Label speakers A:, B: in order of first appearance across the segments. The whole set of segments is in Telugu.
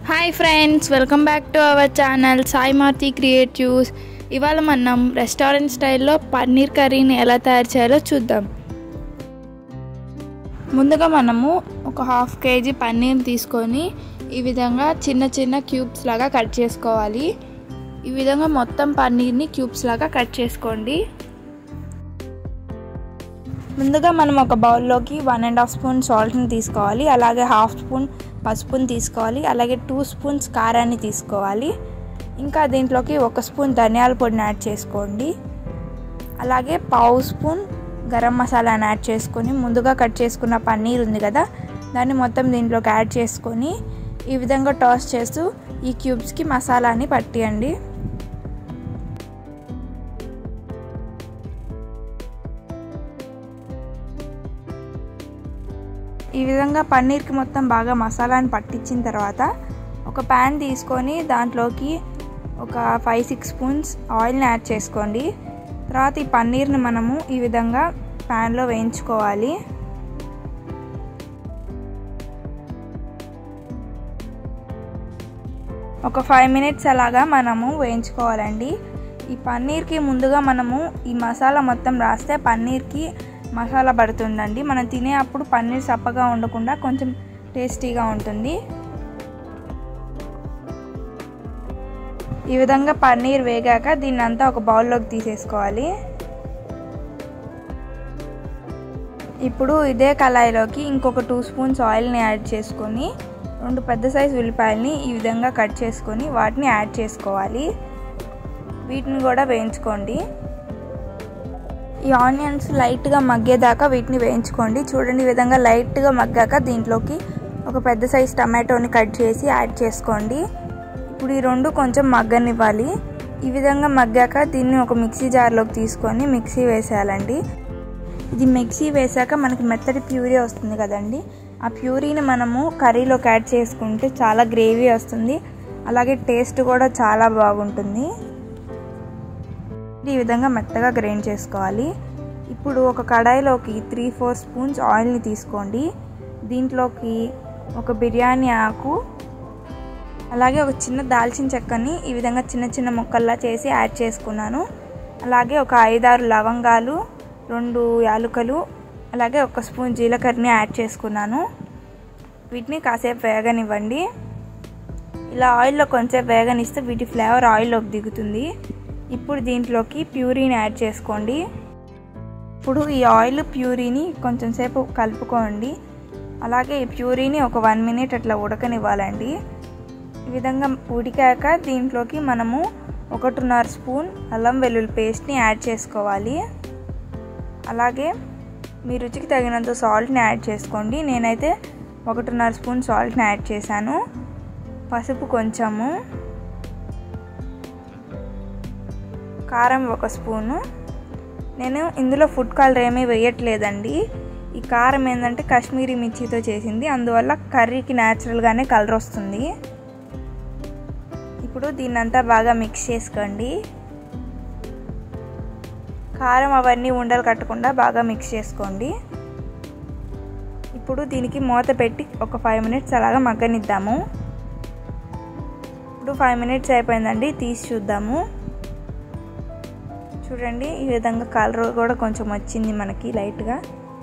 A: hi friends welcome back to our channel Sai Marthi creatives ఇవాళ మనం రెస్టారెంట్ స్టైల్లో పన్నీర్ కర్రీని ఎలా తయారు చేయాలో చూద్దాం ముందుగా మనము ఒక హాఫ్ కేజీ పన్నీర్ తీసుకొని ఈ విధంగా చిన్న చిన్న క్యూబ్స్ లాగా కట్ చేసుకోవాలి ఈ విధంగా మొత్తం పన్నీర్ని క్యూబ్స్ లాగా కట్ చేసుకోండి ముందుగా మనం ఒక బౌల్లోకి వన్ అండ్ హాఫ్ స్పూన్ సాల్ట్ని తీసుకోవాలి అలాగే హాఫ్ స్పూన్ పసుపుని తీసుకోవాలి అలాగే టూ స్పూన్స్ కారాన్ని తీసుకోవాలి ఇంకా దీంట్లోకి ఒక స్పూన్ ధనియాల పొడిని యాడ్ చేసుకోండి అలాగే పావు స్పూన్ గరం మసాలాని యాడ్ చేసుకొని ముందుగా కట్ చేసుకున్న పన్నీర్ ఉంది కదా దాన్ని మొత్తం దీంట్లోకి యాడ్ చేసుకొని ఈ విధంగా టాస్ చేస్తూ ఈ క్యూబ్స్కి మసాలాని పట్టియండి ఈ విధంగా పన్నీర్కి మొత్తం బాగా మసాలాని పట్టించిన తర్వాత ఒక ప్యాన్ తీసుకొని దాంట్లోకి ఒక ఫైవ్ సిక్స్ స్పూన్స్ ఆయిల్ని యాడ్ చేసుకోండి తర్వాత ఈ పన్నీర్ని మనము ఈ విధంగా ప్యాన్లో వేయించుకోవాలి ఒక ఫైవ్ మినిట్స్ అలాగా మనము వేయించుకోవాలండి ఈ పన్నీర్కి ముందుగా మనము ఈ మసాలా మొత్తం రాస్తే పన్నీర్కి మసాలా పడుతుందండి మనం తినే అప్పుడు పన్నీర్ సప్పగా ఉండకుండా కొంచెం టేస్టీగా ఉంటుంది ఈ విధంగా పన్నీర్ వేగాక దీన్ని అంతా ఒక బౌల్లోకి తీసేసుకోవాలి ఇప్పుడు ఇదే కళాయిలోకి ఇంకొక టూ స్పూన్స్ ఆయిల్ని యాడ్ చేసుకొని రెండు పెద్ద సైజు ఉల్లిపాయలని ఈ విధంగా కట్ చేసుకొని వాటిని యాడ్ చేసుకోవాలి వీటిని కూడా వేయించుకోండి ఈ ఆనియన్స్ లైట్గా మగ్గేదాకా వీటిని వేయించుకోండి చూడండి ఈ విధంగా లైట్గా మగ్గాక దీంట్లోకి ఒక పెద్ద సైజ్ టమాటోని కట్ చేసి యాడ్ చేసుకోండి ఇప్పుడు ఈ రెండు కొంచెం మగ్గనివ్వాలి ఈ విధంగా మగ్గాక దీన్ని ఒక మిక్సీ జార్లోకి తీసుకొని మిక్సీ వేసేయాలండి ఇది మిక్సీ వేసాక మనకి మెత్తటి ప్యూరీ వస్తుంది కదండి ఆ ప్యూరీని మనము కర్రీలోకి యాడ్ చేసుకుంటే చాలా గ్రేవీ వస్తుంది అలాగే టేస్ట్ కూడా చాలా బాగుంటుంది ఈ విధంగా మెత్తగా గ్రైండ్ చేసుకోవాలి ఇప్పుడు ఒక కడాయిలోకి త్రీ ఫోర్ స్పూన్స్ ఆయిల్ని తీసుకోండి దీంట్లోకి ఒక బిర్యానీ ఆకు అలాగే ఒక చిన్న దాల్చిన చెక్కని ఈ విధంగా చిన్న చిన్న ముక్కల్లా చేసి యాడ్ చేసుకున్నాను అలాగే ఒక ఐదారు లవంగాలు రెండు యాలుకలు అలాగే ఒక స్పూన్ జీలకర్రని యాడ్ చేసుకున్నాను వీటిని కాసేపు వేగనివ్వండి ఇలా ఆయిల్లో కొంచెం వేగనిస్తే వీటి ఫ్లేవర్ ఆయిల్లోకి దిగుతుంది ఇప్పుడు దీంట్లోకి ప్యూరీని యాడ్ చేసుకోండి ఇప్పుడు ఈ ఆయిల్ ప్యూరీని కొంచెం సేపు కలుపుకోండి అలాగే ఈ ప్యూరీని ఒక వన్ మినిట్ అట్లా ఉడకనివ్వాలండి ఈ విధంగా ఉడికాక దీంట్లోకి మనము ఒకటిన్నర స్పూన్ అల్లం వెల్లుల్లి పేస్ట్ని యాడ్ చేసుకోవాలి అలాగే మీ రుచికి తగినంత సాల్ట్ని యాడ్ చేసుకోండి నేనైతే ఒకటిన్నర స్పూన్ సాల్ట్ని యాడ్ చేశాను పసుపు కొంచెము కారం ఒక స్పూను నేను ఇందులో ఫుడ్ కలర్ ఏమీ వేయట్లేదండి ఈ కారం ఏంటంటే కాశ్మీరీ మిర్చితో చేసింది అందువల్ల కర్రీకి న్యాచురల్గానే కలర్ వస్తుంది ఇప్పుడు దీన్నంతా బాగా మిక్స్ చేసుకోండి కారం అవన్నీ ఉండలు కట్టకుండా బాగా మిక్స్ చేసుకోండి ఇప్పుడు దీనికి మూత పెట్టి ఒక ఫైవ్ మినిట్స్ అలాగా మగ్గనిద్దాము ఇప్పుడు ఫైవ్ మినిట్స్ అయిపోయిందండి తీసి చూద్దాము చూడండి ఈ విధంగా కలర్ కూడా కొంచెం వచ్చింది మనకి లైట్గా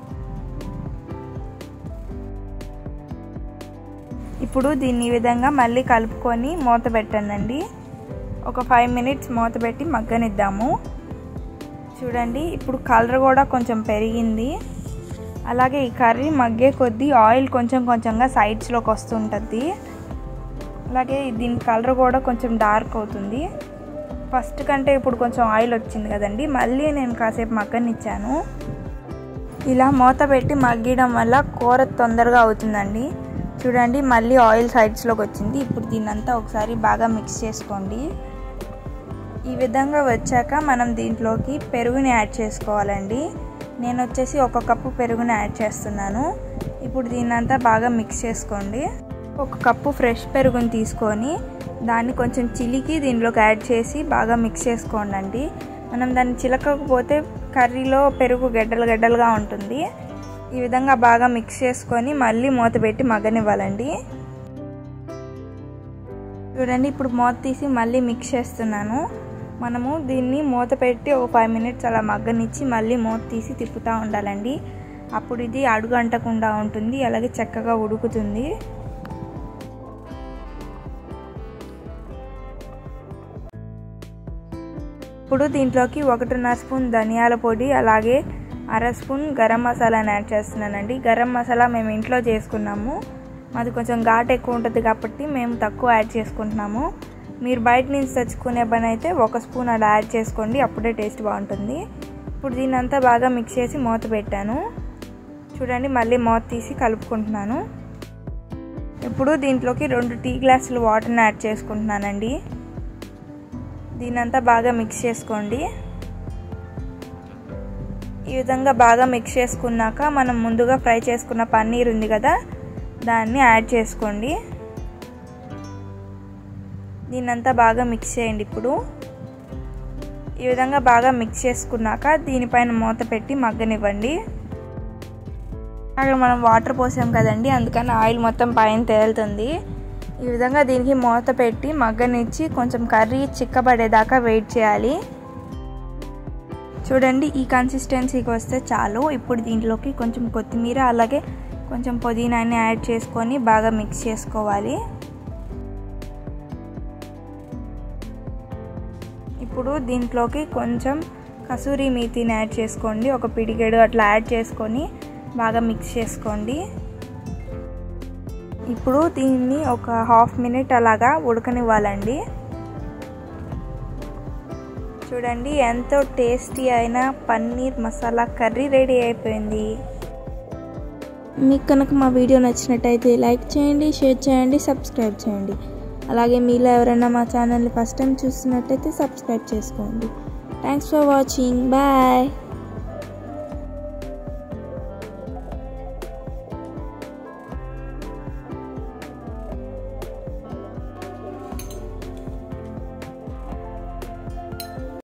A: ఇప్పుడు దీన్ని ఈ విధంగా మళ్ళీ కలుపుకొని మూత పెట్టండి ఒక ఫైవ్ మినిట్స్ మూత పెట్టి మగ్గనిద్దాము చూడండి ఇప్పుడు కలర్ కూడా కొంచెం పెరిగింది అలాగే ఈ కర్రీ మగ్గే కొద్దీ ఆయిల్ కొంచెం కొంచెంగా సైడ్స్లోకి వస్తుంటుంది అలాగే దీని కలర్ కూడా కొంచెం డార్క్ అవుతుంది ఫస్ట్ కంటే ఇప్పుడు కొంచెం ఆయిల్ వచ్చింది కదండి మళ్ళీ నేను కాసేపు మగ్గనిచ్చాను ఇలా మూత పెట్టి మగ్గడం వల్ల కూర తొందరగా అవుతుందండి చూడండి మళ్ళీ ఆయిల్ సైడ్స్లోకి వచ్చింది ఇప్పుడు దీన్నంతా ఒకసారి బాగా మిక్స్ చేసుకోండి ఈ విధంగా వచ్చాక మనం దీంట్లోకి పెరుగుని యాడ్ చేసుకోవాలండి నేను వచ్చేసి ఒక కప్పు పెరుగుని యాడ్ చేస్తున్నాను ఇప్పుడు దీన్నంతా బాగా మిక్స్ చేసుకోండి ఒక కప్పు ఫ్రెష్ పెరుగుని తీసుకొని దాన్ని కొంచెం చిలికి దీనిలోకి యాడ్ చేసి బాగా మిక్స్ చేసుకోండి మనం దాన్ని చిలకకపోతే కర్రీలో పెరుగు గడ్డలు గడ్డలుగా ఉంటుంది ఈ విధంగా బాగా మిక్స్ చేసుకొని మళ్ళీ మూత పెట్టి మగ్గనివ్వాలండి చూడండి ఇప్పుడు మూత తీసి మళ్ళీ మిక్స్ చేస్తున్నాను మనము దీన్ని మూత పెట్టి ఒక ఫైవ్ మినిట్స్ అలా మగ్గనిచ్చి మళ్ళీ మూత తీసి తిప్పుతూ ఉండాలండి అప్పుడు ఇది అడుగు అంటకుండా ఉంటుంది అలాగే చక్కగా ఉడుకుతుంది ఇప్పుడు దీంట్లోకి ఒకటిన్నర స్పూన్ ధనియాల పొడి అలాగే అర స్పూన్ గరం మసాలాని యాడ్ చేస్తున్నానండి గరం మసాలా మేము ఇంట్లో చేసుకున్నాము అది కొంచెం ఘాట్ ఎక్కువ ఉంటుంది కాబట్టి మేము తక్కువ యాడ్ చేసుకుంటున్నాము మీరు బయట నుంచి తెచ్చుకునే పని అయితే ఒక స్పూన్ అలా యాడ్ చేసుకోండి అప్పుడే టేస్ట్ బాగుంటుంది ఇప్పుడు దీన్ని అంతా బాగా మిక్స్ చేసి మూత పెట్టాను చూడండి మళ్ళీ మూత తీసి కలుపుకుంటున్నాను ఇప్పుడు దీంట్లోకి రెండు టీ గ్లాసులు వాటర్ని యాడ్ చేసుకుంటున్నానండి దీనంతా బాగా మిక్స్ చేసుకోండి ఈ విధంగా బాగా మిక్స్ చేసుకున్నాక మనం ముందుగా ఫ్రై చేసుకున్న పన్నీర్ ఉంది కదా దాన్ని యాడ్ చేసుకోండి దీన్నంతా బాగా మిక్స్ చేయండి ఇప్పుడు ఈ విధంగా బాగా మిక్స్ చేసుకున్నాక దీనిపైన మూత పెట్టి మగ్గనివ్వండి అక్కడ మనం వాటర్ పోసాం కదండి అందుకని ఆయిల్ మొత్తం పైన తేలుతుంది ఈ విధంగా దీనికి మూత పెట్టి మగ్గనిచ్చి కొంచెం కర్రీ చిక్కబడేదాకా వెయిట్ చేయాలి చూడండి ఈ కన్సిస్టెన్సీకి వస్తే చాలు ఇప్పుడు దీంట్లోకి కొంచెం కొత్తిమీర అలాగే కొంచెం పుదీనాన్ని యాడ్ చేసుకొని బాగా మిక్స్ చేసుకోవాలి ఇప్పుడు దీంట్లోకి కొంచెం కసూరి మీతిని యాడ్ చేసుకోండి ఒక పిడికెడు అట్లా యాడ్ చేసుకొని బాగా మిక్స్ చేసుకోండి ఇప్పుడు దీన్ని ఒక హాఫ్ మినిట్ అలాగా ఉడకనివ్వాలండి చూడండి ఎంతో టేస్టీ అయిన పన్నీర్ మసాలా కర్రీ రెడీ అయిపోయింది
B: మీకు కనుక మా వీడియో నచ్చినట్టయితే లైక్ చేయండి షేర్ చేయండి సబ్స్క్రైబ్ చేయండి అలాగే మీలో ఎవరైనా మా ఛానల్ని ఫస్ట్ టైం చూస్తున్నట్టయితే సబ్స్క్రైబ్ చేసుకోండి థ్యాంక్స్ ఫర్ వాచింగ్ బాయ్